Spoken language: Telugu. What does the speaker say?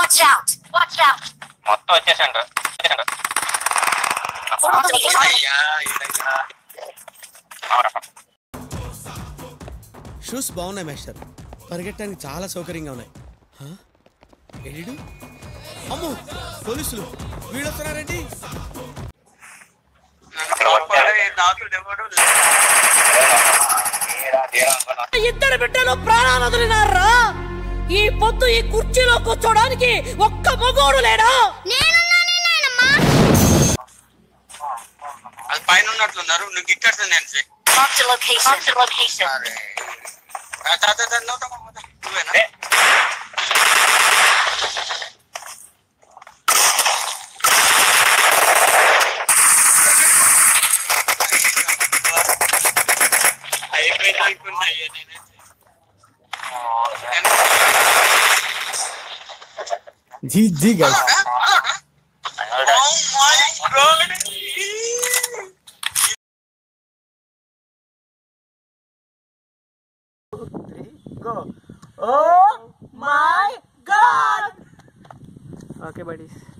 Watch out! Watch out! మొత్తం వచ్చేసండి వచ్చేసండి అయ్యా, ఇదయ్యా. షూస్ బాగున్నాయి మాస్టర్ పరిగెట్టడానికి చాలా సౌకర్యంగా ఉన్నాయి హా? ఎడిడు అమ్మో పోలీసులు వీడు వస్తున్నారండి నన్ను కాపాడే నాథుడు ఎవడు లేడు. తీరా, తీరా అనుకున్నా. ఇద్దరు బిడ్డలు ప్రాణాలు వదిలినారా ఈ పొద్దు ఈ కుర్చీలో కూర్చోడానికి ఒక్క మగోడు లేడా అది పైన ఉన్నట్లున్నారు నువ్వు ఇక్కడ నేను చెయ్యి. Marked a location. Marked a location. అరే ఆ, దా, దా, దా, నోట నోట. నువ్వేనా ఏ, అయిపోయింది అయిపోయింది అయ్యా నేనైతే G G guys Oh my God. Oh my God okay buddies